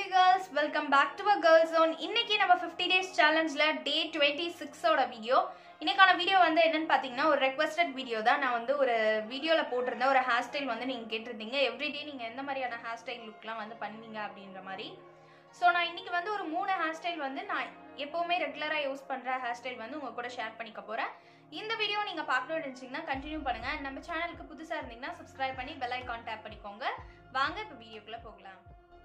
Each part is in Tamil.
girls welcome back to a girls zone இன்னைக்கு நம்ம 50 டேஸ் சேலஞ்சில் டே டுவெண்ட்டி சிக்ஸோட வீடியோ இன்னைக்கான வீடியோ வந்து என்னன்னு பார்த்தீங்கன்னா ஒரு ரெக்வஸ்டட் வீடியோ தான் நான் வந்து ஒரு வீடியோவில் போட்டிருந்தேன் ஒரு ஹேர் ஸ்டைல் வந்து நீங்கள் கேட்டிருந்தீங்க எவ்ரிடே நீங்கள் எந்த மாதிரியான ஹேர் ஸ்டைல் லுக்லாம் வந்து பண்ணுவீங்க அப்படின்ற மாதிரி ஸோ நான் இன்னைக்கு வந்து ஒரு மூணு ஹேர் ஸ்டைல் வந்து நான் எப்போவுமே ரெகுலராக யூஸ் பண்ணுற ஹேர் ஸ்டைல் வந்து உங்கள் கூட ஷேர் பண்ணிக்க போகிறேன் இந்த வீடியோ நீங்கள் பார்க்கணும்னு நினச்சிங்கன்னா கண்டினியூ பண்ணுங்கள் நம்ம சேனலுக்கு புதுசாக இருந்தீங்கன்னா சப்ஸ்கிரைப் பண்ணி பெல் ஐக்கான் டேப் பண்ணிக்கோங்க வாங்க இப்போ வீடியோக்குள்ளே போகலாம்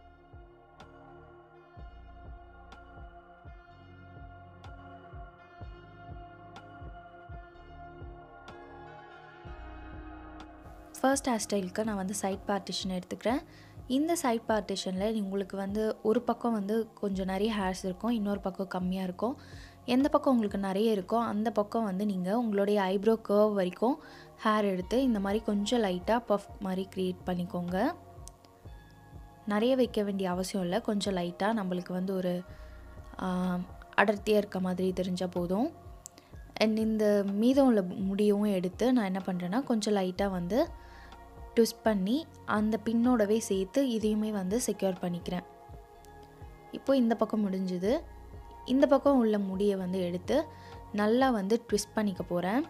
ஃபர்ஸ்ட் ஹேர் ஸ்டைலுக்கு நான் வந்து சைட் பார்ட்டிஷன் எடுத்துக்கிறேன் இந்த சைட் பார்ட்டிஷனில் உங்களுக்கு வந்து ஒரு பக்கம் வந்து கொஞ்சம் நிறைய ஹேர்ஸ் இருக்கும் இன்னொரு பக்கம் கம்மியாக இருக்கும் எந்த பக்கம் உங்களுக்கு நிறைய இருக்கோ அந்த பக்கம் வந்து நீங்கள் உங்களுடைய ஐப்ரோ கர்வ் வரைக்கும் ஹேர் எடுத்து இந்த மாதிரி கொஞ்சம் லைட்டாக பஃப் மாதிரி க்ரியேட் பண்ணிக்கோங்க நிறைய வைக்க வேண்டிய அவசியம் இல்லை கொஞ்சம் லைட்டாக நம்மளுக்கு வந்து ஒரு அடர்த்தியாக இருக்க மாதிரி தெரிஞ்சால் போதும் அண்ட் இந்த மீதம் உள்ள முடியவும் எடுத்து நான் என்ன பண்ணுறேன்னா கொஞ்சம் லைட்டாக வந்து ட்விஸ்ட் பண்ணி அந்த பின்னோடவே சேர்த்து இதையுமே வந்து செக்யூர் பண்ணிக்கிறேன் இப்போ இந்த பக்கம் முடிஞ்சுது இந்த பக்கம் உள்ள முடியை வந்து எடுத்து நல்லா வந்து ட்விஸ்ட் பண்ணிக்க போகிறேன்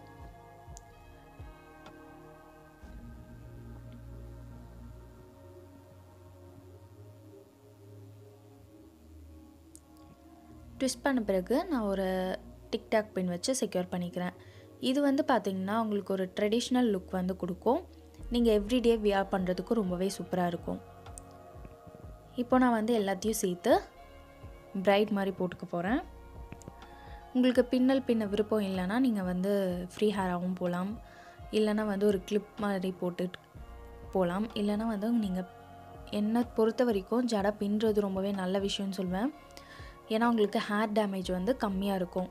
ட்விஸ்ட் பண்ண பிறகு நான் ஒரு டிக்டாக் பின் வச்சு செக்யூர் பண்ணிக்கிறேன் இது வந்து பார்த்திங்கன்னா உங்களுக்கு ஒரு ட்ரெடிஷ்னல் லுக் வந்து கொடுக்கும் நீங்கள் எவ்ரிடே வியர் பண்ணுறதுக்கும் ரொம்பவே சூப்பராக இருக்கும் இப்போ நான் வந்து எல்லாத்தையும் சேர்த்து பிரைட் மாதிரி போட்டுக்க போகிறேன் உங்களுக்கு பின்னல் பின்ன விருப்பம் இல்லைன்னா நீங்கள் வந்து ஃப்ரீ ஹேராகவும் போகலாம் இல்லைன்னா வந்து ஒரு கிளிப் மாதிரி போட்டு போகலாம் இல்லைன்னா வந்து நீங்கள் என்னை பொறுத்த வரைக்கும் ஜடை பின்னுறது ரொம்பவே நல்ல விஷயம்னு சொல்வேன் ஏன்னா உங்களுக்கு ஹேர் டேமேஜ் வந்து கம்மியாக இருக்கும்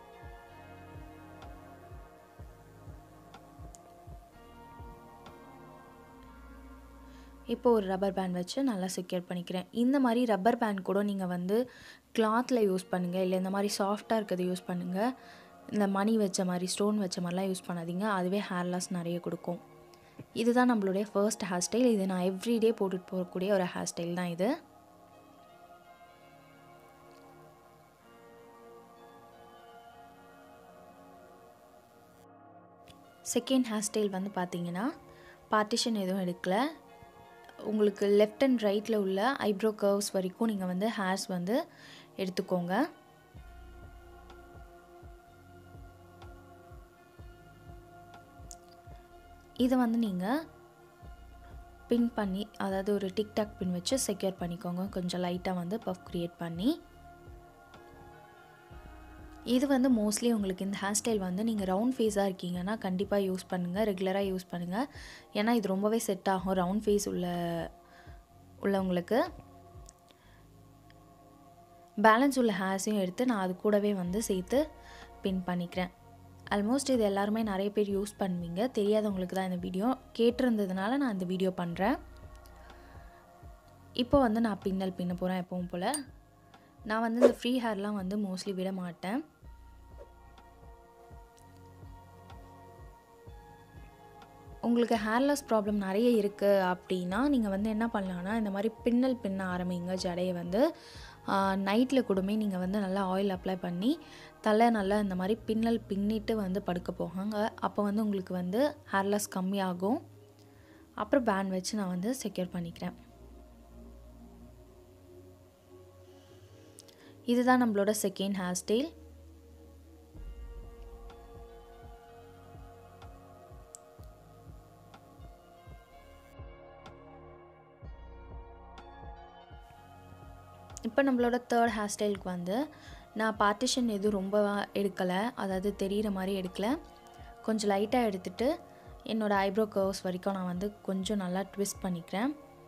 இப்போ ஒரு ரப்பர் பேண்ட் வச்சு நல்லா செக்யூர் பண்ணிக்கிறேன் இந்த மாதிரி ரப்பர் பேண்ட் கூட நீங்கள் வந்து கிளாத்தில் யூஸ் பண்ணுங்கள் இல்லை இந்த மாதிரி சாஃப்டாக இருக்கிறது யூஸ் பண்ணுங்கள் இந்த மணி வச்ச மாதிரி ஸ்டோன் வச்ச மாதிரிலாம் யூஸ் பண்ணாதீங்க அதுவே ஹேர் லாஸ் நிறைய கொடுக்கும் இதுதான் நம்மளுடைய ஃபர்ஸ்ட் ஹேர் ஸ்டைல் இது நான் எவ்ரிடே போட்டுட்டு போகக்கூடிய ஒரு ஹேர் ஸ்டைல் தான் இது செகண்ட் ஹேர் ஸ்டைல் வந்து பார்த்தீங்கன்னா பார்ட்டிஷன் எதுவும் எடுக்கல உங்களுக்கு லெஃப்ட் அண்ட் ரைட்டில் உள்ள ஐப்ரோ கர்வ்ஸ் வரைக்கும் நீங்கள் வந்து ஹேர்ஸ் வந்து எடுத்துக்கோங்க இதை வந்து நீங்கள் பின் பண்ணி அதாவது ஒரு டிக்டாக் பின் வச்சு செக்யூர் பண்ணிக்கோங்க கொஞ்சம் லைட்டாக வந்து பஃப் க்ரியேட் பண்ணி இது வந்து மோஸ்ட்லி உங்களுக்கு இந்த ஹேர் ஸ்டைல் வந்து நீங்கள் ரவுண்ட் ஃபேஸாக இருக்கீங்கன்னா கண்டிப்பாக யூஸ் பண்ணுங்கள் ரெகுலராக யூஸ் பண்ணுங்கள் ஏன்னா இது ரொம்பவே செட் ஆகும் ரவுண்ட் ஃபேஸ் உள்ள உள்ளவங்களுக்கு பேலன்ஸ் உள்ள ஹேர்ஸையும் எடுத்து நான் அது கூடவே வந்து சேர்த்து பின் பண்ணிக்கிறேன் ஆல்மோஸ்ட் இது எல்லாருமே நிறைய பேர் யூஸ் பண்ணுவீங்க தெரியாதவங்களுக்கு தான் இந்த வீடியோ கேட்டிருந்ததுனால நான் இந்த வீடியோ பண்ணுறேன் இப்போ வந்து நான் பின்னல் பின்ன போகிறேன் எப்பவும் போல் நான் வந்து இந்த ஃப்ரீ ஹேர்லாம் வந்து மோஸ்ட்லி விட மாட்டேன் உங்களுக்கு ஹேர் லாஸ் ப்ராப்ளம் நிறைய இருக்குது அப்படின்னா நீங்கள் வந்து என்ன பண்ணலான்னா இந்த மாதிரி பின்னல் பின்ன ஆரம்பிங்க ஜடையை வந்து நைட்டில் கூடமே நீங்கள் வந்து நல்லா ஆயில் அப்ளை பண்ணி தலை நல்லா இந்த மாதிரி பின்னல் பின்னிட்டு வந்து படுக்க போகாங்க அப்போ வந்து உங்களுக்கு வந்து ஹேர் லாஸ் கம்மியாகும் அப்புறம் பேண்ட் வச்சு நான் வந்து செக்யூர் பண்ணிக்கிறேன் இதுதான் நம்மளோட செகண்ட் ஹேர் ஸ்டைல் இப்போ நம்மளோட தேர்ட் ஹேர் ஸ்டைலுக்கு வந்து நான் பார்ட்டிஷன் எதுவும் ரொம்ப எடுக்கலை அதாவது தெரிகிற மாதிரி எடுக்கலை கொஞ்சம் லைட்டாக எடுத்துகிட்டு என்னோடய ஐப்ரோ கர்வ்ஸ் வரைக்கும் நான் வந்து கொஞ்சம் நல்லா ட்விஸ்ட் பண்ணிக்கிறேன்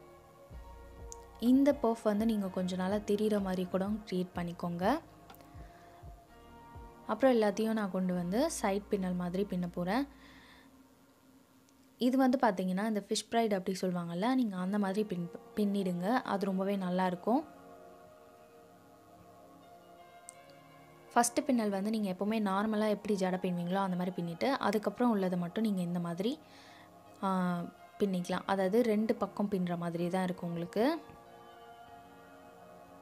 இந்த பர்ஃப் வந்து நீங்கள் கொஞ்சம் நல்லா தெரிகிற மாதிரி கூட க்ரியேட் பண்ணிக்கோங்க அப்புறம் எல்லாத்தையும் நான் கொண்டு வந்து சைட் பின்னல் மாதிரி பின்ன போகிறேன் இது வந்து பார்த்தீங்கன்னா இந்த ஃபிஷ் ப்ரைட் அப்படி சொல்லுவாங்கள்ல நீங்கள் அந்த மாதிரி பின் பின்னிடுங்க அது ரொம்பவே நல்லாயிருக்கும் ஃபஸ்ட்டு பின்னல் வந்து நீங்கள் எப்போவுமே நார்மலாக எப்படி ஜடை பின்வீங்களோ அந்த மாதிரி பின்னிட்டு அதுக்கப்புறம் உள்ளதை மட்டும் நீங்கள் இந்த மாதிரி பின்னிக்கலாம் அதாவது ரெண்டு பக்கம் பின்னுற மாதிரி தான் இருக்கும் உங்களுக்கு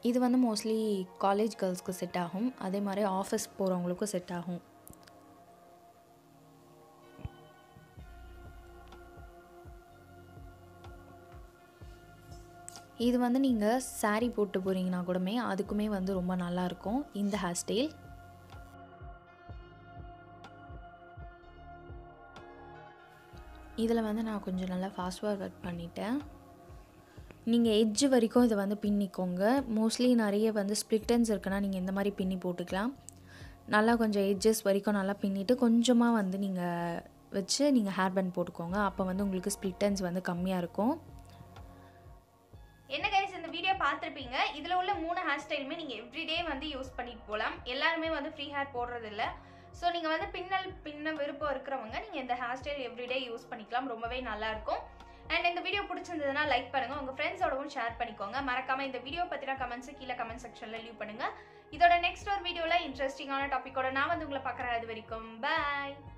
இது வந்து மோஸ்ட்லி காலேஜ் கேர்ள்ஸ்க்கு செட் ஆகும் அதே மாதிரி ஆஃபீஸ் போகிறவங்களுக்கும் செட் ஆகும் இது வந்து நீங்கள் saree போட்டு போகிறீங்கன்னா கூடமே அதுக்குமே வந்து ரொம்ப நல்லாயிருக்கும் இந்த ஹேர் ஸ்டைல் இதில் வந்து நான் கொஞ்சம் நல்லா ஃபாஸ்ட் ஃபார்வர்ட் பண்ணிட்டேன் நீங்கள் எட்ஜ் வரைக்கும் இதை வந்து பின்னிக்கோங்க மோஸ்ட்லி நிறைய வந்து ஸ்ப்ளிட்டன்ஸ் இருக்குன்னா நீங்கள் இந்த மாதிரி பின்னி போட்டுக்கலாம் நல்லா கொஞ்சம் எட்ஜஸ் வரைக்கும் நல்லா பின்னிட்டு கொஞ்சமாக வந்து நீங்கள் வச்சு நீங்கள் ஹேர் பேண்ட் போட்டுக்கோங்க அப்போ வந்து உங்களுக்கு ஸ்ப்ளிட்டன்ஸ் வந்து கம்மியாக இருக்கும் என்ன கைஸ் இந்த வீடியோ பார்த்துருப்பீங்க இதில் உள்ள மூணு ஹேர் ஸ்டைலுமே நீங்கள் எவ்ரிடே வந்து யூஸ் பண்ணிட்டு போகலாம் எல்லாருமே வந்து ஃப்ரீ ஹேர் போடுறது இல்லை ஸோ நீங்கள் வந்து பின்னல் பின்ன விருப்பம் இருக்கிறவங்க நீங்கள் இந்த ஹேர் ஸ்டைல் எவ்ரிடே யூஸ் பண்ணிக்கலாம் ரொம்பவே நல்லா இருக்கும் அண்ட் இந்த வீடியோ பிடிச்சிருந்ததுன்னா லைக் பண்ணுங்க உங்க ஃப்ரெண்ட்ஸோடவும் ஷேர் பண்ணிக்கோங்க மறக்காம இந்த வீடியோ பத்தின கமெண்ட்ஸ் கீழே கமெண்ட் செக்ஷன்ல லீவ் பண்ணுங்க இதோட நெக்ஸ்ட் ஒரு வீடியோல இன்ட்ரெஸ்டிங்கான டாபிக்கோட நான் வந்து உங்களை பார்க்குறேன் அது வரைக்கும் பாய்